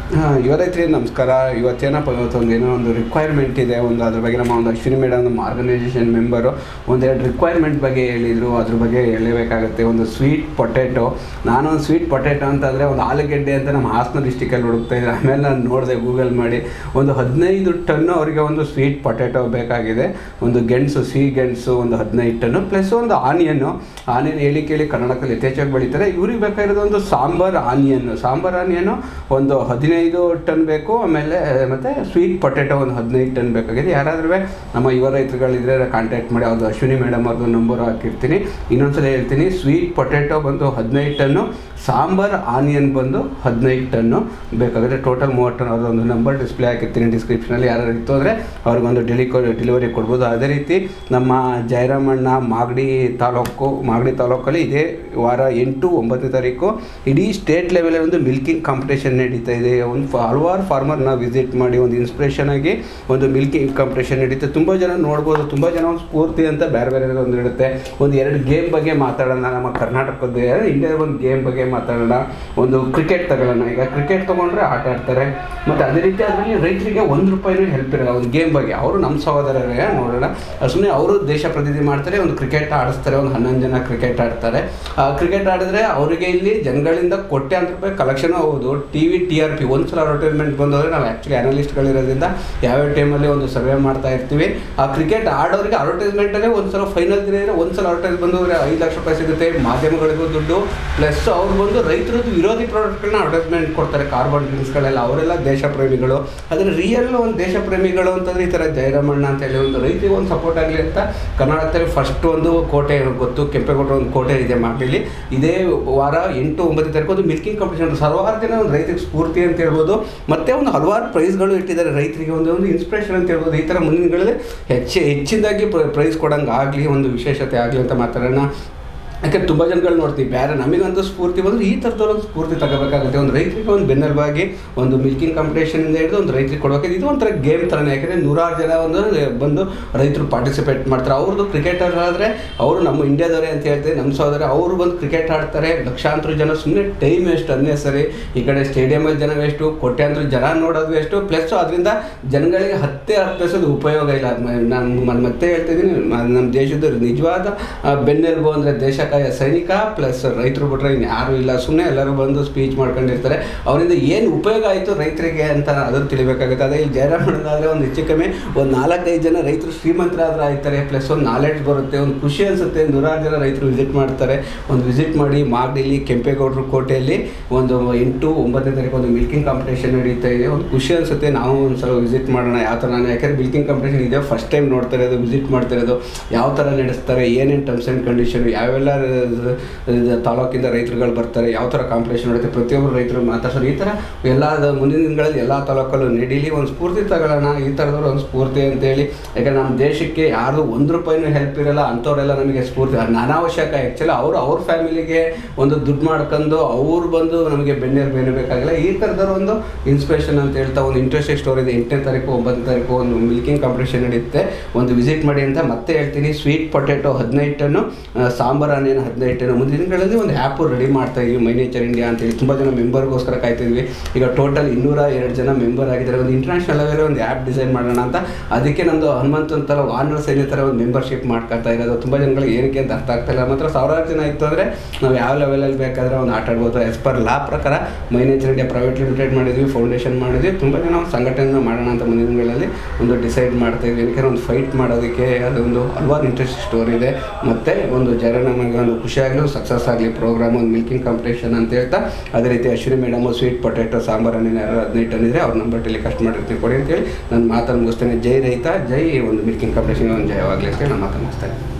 ಹಾಂ ಇವರೈತ್ರಿ ನಮಸ್ಕಾರ ಇವತ್ತೇನಪ್ಪ ಇವತ್ತೊಂದು ಏನೋ ಒಂದು ರಿಕ್ವೈರ್ಮೆಂಟ್ ಇದೆ ಒಂದು ಅದ್ರ ಬಗ್ಗೆ ನಮ್ಮ ಒಂದು ಅಶ್ವಿನಿ ಮೇಡಮ್ ನಮ್ಮ ಆರ್ಗನೈಸೇಷನ್ ಮೆಂಬರು ಒಂದೆರಡು ರಿಕ್ವೈರ್ಮೆಂಟ್ ಬಗ್ಗೆ ಹೇಳಿದರು ಅದ್ರ ಬಗ್ಗೆ ಹೇಳಬೇಕಾಗುತ್ತೆ ಒಂದು ಸ್ವೀಟ್ ಪೊಟೆಟೊ ನಾನೊಂದು ಸ್ವೀಟ್ ಪೊಟೆಟೊ ಅಂತಂದರೆ ಒಂದು ಆಲೂಗೆಡ್ಡೆ ಅಂತ ನಮ್ಮ ಹಾಸನ ಡಿಸ್ಟಿಕಲ್ಲಿ ಹುಡುಕ್ತಾ ಇದ್ದೆ ಆಮೇಲೆ ನಾನು ನೋಡಿದೆ ಗೂಗಲ್ ಮಾಡಿ ಒಂದು ಹದಿನೈದು ಟನ್ನು ಅವರಿಗೆ ಒಂದು ಸ್ವೀಟ್ ಪೊಟೆಟೊ ಬೇಕಾಗಿದೆ ಒಂದು ಗೆಣಸು ಸಿಹಿ ಗೆಣಸು ಒಂದು ಹದಿನೈದು ಟನ್ನು ಪ್ಲಸ್ ಒಂದು ಆನಿಯನ್ನು ಆನಿಯನ್ ಹೇಳಿ ಕೇಳಿ ಕರ್ನಾಟಕದಲ್ಲಿ ಯಥೇಚ್ಛವಾಗಿ ಬೆಳೀತಾರೆ ಇವ್ರಿಗೆ ಬೇಕಾಗಿರೋದು ಒಂದು ಸಾಂಬಾರ್ ಆನಿಯನ್ನು ಸಾಂಬಾರ್ ಆನಿಯನ್ನು ಒಂದು ಹದಿನೈದು ಟನ್ ಬೇಕು ಆಮೇಲೆ ಮತ್ತು ಸ್ವೀಟ್ ಪೊಟೆಟೊ ಒಂದು ಹದಿನೈದು ಟನ್ ಬೇಕಾಗಿದೆ ಯಾರಾದ್ರೂ ನಮ್ಮ ಯುವ ರೈತರುಗಳಿದ್ರೆ ಕಾಂಟ್ಯಾಕ್ಟ್ ಮಾಡಿ ಅವ್ರದ್ದು ಅಶ್ವಿನಿ ಮೇಡಮ್ ಅವ್ರದ್ದು ನಂಬರ್ ಹಾಕಿರ್ತೀನಿ ಇನ್ನೊಂದ್ಸಲ ಹೇಳ್ತೀನಿ ಸ್ವೀಟ್ ಪೊಟೆಟೊ ಬಂದು ಹದಿನೈದು ಟನ್ನು ಸಾಂಬಾರ್ ಆನಿಯನ್ ಬಂದು ಹದಿನೈದು ಟನ್ನು ಬೇಕಾಗುತ್ತೆ ಟೋಟಲ್ ಮೂವತ್ತು ಟನ್ ಅವ್ರದ್ದು ಒಂದು ನಂಬರ್ ಡಿಸ್ಪ್ಲೇ ಹಾಕಿರ್ತೀನಿ ಡಿಸ್ಕ್ರಿಪ್ಷನಲ್ಲಿ ಯಾರು ಇತ್ತು ಅಂದರೆ ಅವ್ರಿಗೊಂದು ಡೆಲಿಕೊ ಡೆಲಿವರಿ ಕೊಡ್ಬೋದು ಅದೇ ರೀತಿ ನಮ್ಮ ಜಯರಾಮಣ್ಣ ಮಾಗಡಿ ತಾಲೂಕು ಮಾಗಡಿ ತಾಲೂಕಲ್ಲಿ ಇದೇ ವಾರ ಎಂಟು ಒಂಬತ್ತನೇ ತಾರೀಕು ಇಡೀ ಸ್ಟೇಟ್ ಲೆವೆಲಲ್ಲಿ ಒಂದು ಮಿಲ್ಕಿಂಗ್ ಕಾಂಪಿಟೇಷನ್ ನಡೀತಾ ಇದೆ ಒಂದು ಫ- ಹಲವಾರು ಫಾರ್ಮರ್ನ ವಿಸಿಟ್ ಮಾಡಿ ಒಂದು ಇನ್ಸ್ಪಿರೇಷನ್ ಆಗಿ ಒಂದು ಮಿಲ್ಕಿಂಗ್ ಕಾಂಪಿಟೇಷನ್ ನಡೀತೆ ತುಂಬ ಜನ ನೋಡ್ಬೋದು ತುಂಬ ಜನ ಒಂದು ಸ್ಫೂರ್ತಿ ಅಂತ ಬೇರೆ ಬೇರೆ ಒಂದು ಇರುತ್ತೆ ಒಂದು ಎರಡು ಗೇಮ್ ಬಗ್ಗೆ ಮಾತಾಡೋಣ ನಮ್ಮ ಕರ್ನಾಟಕದ ಇಂಡಿಯಾದ ಒಂದು ಗೇಮ್ ಬಗ್ಗೆ ಮಾತಾಡೋಣ ಒಂದು ಕ್ರಿಕೆಟ್ ತಗೊಳ್ಳೋಣ ಈಗ ಕ್ರಿಕೆಟ್ ತೊಗೊಂಡ್ರೆ ಆಟ ಆಡ್ತಾರೆ ಮತ್ತು ಅದೇ ರೀತಿ ಅದರಲ್ಲಿ ರೈತರಿಗೆ ಒಂದು ರೂಪಾಯಿನೂ ಹೆಲ್ಪ್ ಇರಲ್ಲ ಒಂದು ಗೇಮ್ ಬಗ್ಗೆ ಅವರು ನಮ್ಮ ಸಹೋದರರೇ ನೋಡೋಣ ಸುಮ್ಮನೆ ಅವರು ದೇಶ ಪ್ರತಿನಿಧಿ ಮಾಡ್ತಾರೆ ಒಂದು ಕ್ರಿಕೆಟ್ ಆಡಿಸ್ತಾರೆ ಒಂದು ಹನ್ನೊಂದು ಜನ ಕ್ರಿಕೆಟ್ ಆಡ್ತಾರೆ ಕ್ರಿಕೆಟ್ ಆಡಿದ್ರೆ ಅವರಿಗೆ ಇಲ್ಲಿ ಜನಗಳಿಂದ ಕೋಟ್ಯಾಂತರ ರೂಪಾಯಿ ಕಲೆಕ್ಷನ್ ಹೌದು T V T R P ಒಂದು ಸಲ ಅಡ್ವರ್ಟೈಸ್ಮೆಂಟ್ ಬಂದವ್ರೆ ನಾವು ಆ್ಯಕ್ಚುಲಿ ಅನಲಿಸ್ಟ್ಗಳಿರೋದ್ರಿಂದ ಯಾವ್ಯಾವ ಟೈಮಲ್ಲಿ ಒಂದು ಸರ್ವೆ ಮಾಡ್ತಾ ಇರ್ತೀವಿ ಆ ಕ್ರಿಕೆಟ್ ಆಡೋರಿಗೆ ಅಡ್ವರ್ಟೈಸ್ಮೆಂಟಲ್ಲೇ ಒಂದು ಸಲ ಫೈನಲ್ ದಿನ ಇದ್ರೆ ಒಂದು ಸಲ ಅಡ್ವರ್ಟೈಸ್ ಬಂದವ್ರೆ ಐದು ಲಕ್ಷ ರೂಪಾಯಿ ಸಿಗುತ್ತೆ ಮಾಧ್ಯಮಗಳಿಗೂ ದುಡ್ಡು ಪ್ಲಸ್ ಅವ್ರು ಬಂದು ರೈತರದ್ದು ವಿರೋಧಿ ಪ್ರಾಡಕ್ಟ್ಗಳನ್ನ ಅಡ್ವರ್ಟೈಸ್ಮೆಂಟ್ ಕೊಡ್ತಾರೆ ಕಾರ್ಬನ್ ಡ್ರಿಂಕ್ಸ್ಗಳೆಲ್ಲ ಅವರೆಲ್ಲ ದೇಶ ಪ್ರೇಮಿಗಳು ಆದರೆ ರಿಯಲ್ ಒಂದು ದೇಶ ಪ್ರೇಮಿಗಳು ಅಂತಂದ್ರೆ ಈ ಥರ ಜಯರಾಮಣ್ಣ ಅಂತ ಹೇಳಿ ಒಂದು ರೈತರಿಗೆ ಒಂದು ಸಪೋರ್ಟ್ ಆಗಲಿ ಅಂತ ಕರ್ನಾಟಕದಲ್ಲಿ ಫಸ್ಟ್ ಒಂದು ಕೋಟೆ ಗೊತ್ತು ಕೆಂಪೇಗೌಡರ ಒಂದು ಕೋಟೆ ಇದೆ ಮಾಗಡಿಲಿ ಇದೇ ವಾರ ಎಂಟು ಒಂಬತ್ತು ತಾರೀಕು ಒಂದು ಮಿಲ್ಕಿಂಗ್ ಕಾಂಪಿಟೇಷನ್ ಹಲವಾರು ಜನ ಒಂದು ರೈತರಿಗೆ ಸ್ಫೂರ್ತಿ ಅಂತ ಹೇಳ್ಬೋದು ಮತ್ತೆ ಒಂದು ಹಲವಾರು ಪ್ರೈಸ್ಗಳು ಇಟ್ಟಿದ್ದಾರೆ ರೈತರಿಗೆ ಒಂದು ಒಂದು ಇನ್ಸ್ಪಿರೇಷನ್ ಅಂತ ಹೇಳ್ಬೋದು ಈ ಥರ ಮುಂದಿನ ದಿನಗಳಲ್ಲಿ ಹೆಚ್ಚು ಹೆಚ್ಚಿನದಾಗಿ ಪ್ರೈಸ್ ಕೊಡಂಗೆ ಆಗಲಿ ಒಂದು ವಿಶೇಷತೆ ಆಗಲಿ ಅಂತ ಮಾತಾಡೋಣ ಯಾಕೆ ತುಂಬ ಜನಗಳು ನೋಡ್ತೀವಿ ಬೇರೆ ನಮಗಂತೂ ಸ್ಫೂರ್ತಿ ಬಂದರೆ ಈ ಥರದವ್ರು ಒಂದು ಸ್ಫೂರ್ತಿ ತಗೋಬೇಕಾಗುತ್ತೆ ಒಂದು ರೈತರಿಗೆ ಒಂದು ಬೆನ್ನೆಲುಬಾಗಿ ಒಂದು ಮಿಲ್ಕಿಂಗ್ ಕಾಂಪಿಟೇಷನಿಂದ ಹಿಡಿದು ಒಂದು ರೈತರಿಗೆ ಕೊಡಬೇಕು ಇದು ಒಂಥರ ಗೇಮ್ ಥರನೇ ಯಾಕಂದರೆ ನೂರಾರು ಜನ ಒಂದು ಬಂದು ರೈತರು ಪಾರ್ಟಿಸಿಪೇಟ್ ಮಾಡ್ತಾರೆ ಅವ್ರದ್ದು ಕ್ರಿಕೆಟರ್ ಆದರೆ ಅವರು ನಮ್ಮ ಇಂಡಿಯಾದವರೇ ಅಂತ ಹೇಳ್ತಾರೆ ನಮ್ಮ ಸಹೋದರ ಅವರು ಬಂದು ಕ್ರಿಕೆಟ್ ಆಡ್ತಾರೆ ಲಕ್ಷಾಂತರ ಜನ ಸುಮ್ಮನೆ ಟೈಮ್ ವೇಸ್ಟ್ ಅನ್ನೆಸರಿ ಈ ಕಡೆ ಸ್ಟೇಡಿಯಮಲ್ಲಿ ಜನ ವೇಸ್ಟು ಕೋಟ್ಯಾಂತರ ಜನ ನೋಡೋದು ವೇಸ್ಟು ಪ್ಲಸ್ ಅದರಿಂದ ಜನಗಳಿಗೆ ಹತ್ತೆ ಅರ್ಪಿಸೋದು ಉಪಯೋಗ ಇಲ್ಲ ನಾನು ಮತ್ತೆ ಹೇಳ್ತಿದ್ದೀನಿ ನಮ್ಮ ದೇಶದ ನಿಜವಾದ ಆ, ಬೆನ್ನೆಲುಬು ಅಂದರೆ ದೇಶ ಕಾಯ ಸೈನಿಕ ಪ್ಲಸ್ ರೈತರು ಬಿಟ್ರೆ ಇನ್ನು ಯಾರು ಇಲ್ಲ ಸುಮ್ಮನೆ ಎಲ್ಲರೂ ಬಂದು ಸ್ಪೀಚ್ ಮಾಡ್ಕೊಂಡಿರ್ತಾರೆ ಅವರಿಂದ ಏನು ಉಪಯೋಗ ಆಯಿತು ರೈತರಿಗೆ ಅಂತ ಅದನ್ನು ತಿಳಿಬೇಕಾಗುತ್ತೆ ಅದೇ ಇಲ್ಲಿ ಜಯರಾಮಣ್ಣನಾದರೆ ಒಂದು ಹೆಚ್ಚು ಕಮ್ಮಿ ಒಂದು ನಾಲ್ಕೈದು ಜನ ರೈತರು ಶ್ರೀಮಂತರಾದ್ರೆ ಆಯ್ತಾರೆ ಪ್ಲಸ್ ಒಂದು ನಾಲೆಡ್ಜ್ ಬರುತ್ತೆ ಒಂದು ಖುಷಿ ಅನಿಸುತ್ತೆ ನೂರಾರು ಜನ ರೈತರು ವಿಸಿಟ್ ಮಾಡ್ತಾರೆ ಒಂದು ವಿಸಿಟ್ ಮಾಡಿ ಮಾಗಡಿಲಿ ಕೆಂಪೇಗೌಡರು ಕೋಟೆಯಲ್ಲಿ ಒಂದು ಎಂಟು ಒಂಬತ್ತನೇ ತಾರೀಕು ಒಂದು ಮಿಲ್ಕಿಂಗ್ ಕಾಂಪಿಟೇಷನ್ ನಡೀತಾ ಇದೆ ಒಂದು ಖುಷಿ ಅನಿಸುತ್ತೆ ನಾವು ಒಂದು ಸಲ ವಿಸಿಟ್ ಮಾಡೋಣ ಯಾವ ಥರ ನಾನು ಯಾಕಂದರೆ ಮಿಲ್ಕಿಂಗ್ ಕಾಂಪಿಟೇಷನ್ ಇದೆ ಫಸ್ಟ್ ಟೈಮ್ ನೋಡ್ತಾ ಇರೋದು ವಿಸಿಟ್ ಮಾಡ್ತಾ ಇರೋದು ಯಾವ ಥರ ನಡೆಸ್ತಾರೆ ಏನೇನು ಟರ್ಮ್ಸ್ ಆ್ಯಂಡ್ ಕಂಡೀಷನ್ ಯಾವೆಲ್ಲ ಇದು ತಾಲೂಕಿಂದ ರೈತರುಗಳು ಬರ್ತಾರೆ ಯಾವ ಥರ ಕಾಂಪಿಟೇಷನ್ ನಡೆಯುತ್ತೆ ಪ್ರತಿಯೊಬ್ಬರು ರೈತರು ಮಾತಾಡ್ತಾರೆ ಈ ಥರ ಎಲ್ಲ ಅದು ಮುಂದಿನ ದಿನಗಳಲ್ಲಿ ಎಲ್ಲ ತಾಲೂಕಲ್ಲೂ ನಡೀಲಿ ಒಂದು ಸ್ಫೂರ್ತಿ ತಗೊಳ್ಳೋಣ ಈ ಥರದವ್ರು ಒಂದು ಸ್ಫೂರ್ತಿ ಅಂತೇಳಿ ಯಾಕಂದ್ರೆ ನಮ್ಮ ದೇಶಕ್ಕೆ ಯಾರು ಒಂದು ರೂಪಾಯಿನೂ ಹೆಲ್ಪ್ ಇರಲ್ಲ ಅಂಥವರೆಲ್ಲ ನಮಗೆ ಸ್ಫೂರ್ತಿ ಅದು ಅನಾವಶ್ಯಕ ಆ್ಯಕ್ಚುಲಿ ಅವರು ಅವ್ರ ಫ್ಯಾಮಿಲಿಗೆ ಒಂದು ದುಡ್ಡು ಮಾಡ್ಕೊಂಡು ಅವ್ರು ಬಂದು ನಮಗೆ ಬೆನ್ನೇರು ಬೇರೆ ಬೇಕಾಗಿಲ್ಲ ಈ ಥರದವ್ರು ಒಂದು ಇನ್ಸ್ಪಿರೇಷನ್ ಅಂತ ಹೇಳ್ತಾ ಒಂದು ಇಂಟ್ರೆಸ್ಟಿಂಗ್ ಸ್ಟೋರಿ ಇದೆ ಎಂಟನೇ ತಾರೀಕು ಒಂಬತ್ತನೇ ತಾರೀಕು ಒಂದು ಮಿಲ್ಕಿಂಗ್ ಕಾಂಪಿಟೇಷನ್ ನಡೆಯುತ್ತೆ ಒಂದು ವಿಸಿಟ್ ಮಾಡಿ ಅಂತ ಮತ್ತೆ ಹೇಳ್ತೀನಿ ಸ್ವೀಟ್ ಪೊಟೆಟೊ ಹದಿನೈದು ಟನ್ನು ಆ, ಸಾಂಬಾರ್ ಆನಿಯನ್ ಹದಿನೈದು ಟನ್ನು ಮುಂದಿನ ದಿನಗಳಲ್ಲಿ ಒಂದು ಆ್ಯಪು ರೆಡಿ ಮಾಡ್ತಾ ಇದೀವಿ ಮೈ ನೇಚರ್ ಇಂಡಿಯಾ ಅಂತೇಳಿ ತುಂಬ ಜನ ಮೆಂಬರ್ಗೋಸ್ಕರ ಕಾಯ್ತಿದ್ವಿ ಈಗ ಟೋಟಲ್ ಇನ್ನೂರ ಎರಡು ಜನ ಮೆಂಬರ್ ಆಗಿದ್ದಾರೆ ಒಂದು ಇಂಟರ್ನ್ಯಾಷನಲ್ ಲೆವೆಲ್ ಒಂದು ಆ್ಯಪ್ ಡಿಸೈನ್ ಮಾಡೋಣ ಅಂತ ಅದಕ್ಕೆ ನಮ್ಮದು ಹನುಮಂತ ಅಂತರ ವಾನರ್ ಸೈನ್ಯ ಥರ ಒಂದು ಮೆಂಬರ್ಶಿಪ್ ಮಾಡ್ಕೊತಾ ಇರೋದು ತುಂಬ ಜನಗಳಿಗೆ ಏನಕ್ಕೆ ಅಂತ ಅರ್ಥ ಆಗ್ತಾ ಇಲ್ಲ ಮಾತ್ರ ಸಾವಿರಾರು ಜನ ಇತ್ತು ಅಂದರೆ ನಾವು ಯಾವ ಲೆವೆಲಲ್ಲಿ ಬೇಕಾದರೆ ಒಂದು ಆಟ ಆಡ್ಬೋದು ಆಸ್ ಪರ್ ಲಾ ಪ್ರಕಾರ My Nature India Private Limited ಮಾಡಿದ್ವಿ ಫೌಂಡೇಶನ್ ಮಾಡಿದ್ವಿ ತುಂಬ ಜನ ಒಂದು ಸಂಘಟನೆ ಮಾಡೋಣ ಅಂತ ಮುಂದಿನ ದಿನಗಳಲ್ಲಿ ಒಂದು ಡಿಸೈಡ್ ಮಾಡ್ತಾ ಇದ್ವಿ ಯಾಕಂದರೆ ಒಂದು ಫೈಟ್ ಮಾಡೋದಕ್ಕೆ ಅದೊಂದು ಹಲವಾರು ಇಂಟ್ರೆಸ್ಟ್ ಸ್ಟೋರಿ ಇದೆ ಮತ್ತು ಒಂದು ಜನ ನಮಗೆ ಒಂದು ಖುಷಿಯಾಗಲಿ ಸಕ್ಸಸ್ ಆಗಲಿ ಪ್ರೋಗ್ರಾಮ್ ಒಂದು ಮಿಲ್ಕಿಂಗ್ ಕಾಂಪಿಟೇಷನ್ ಅಂತ ಹೇಳ್ತಾ ಅದೇ ರೀತಿ ಅಶ್ವಿನಿ ಮೇಡಮು ಸ್ವೀಟ್ ಪೊಟೆಟೊ ಸಾಂಬಾರನ್ನು ಯಾರು ಹದಿನೈದು ಟನ್ ಇದ್ರೆ ಅವ್ರ ನಂಬರ್ ಟೆಲಿಕಾಸ್ಟ್ ಮಾಡಿರ್ತೀನಿ ಕೊಡಿ ಅಂತೇಳಿ ನಾನು ಮಾತನ್ನು ಮುಗಿಸ್ತೇನೆ ಜೈ ರೈತ ಜೈ ಒಂದು ಮಿಲ್ಕಿಂಗ್ ಕಾಂಪಿಟೇಷನ್ ಒಂದು ಜಯವಾಗಲಿ ಅಂತೇಳಿ ನಾನು ಮಾತನ್ನು ಮುಗಿಸ್ತೇನೆ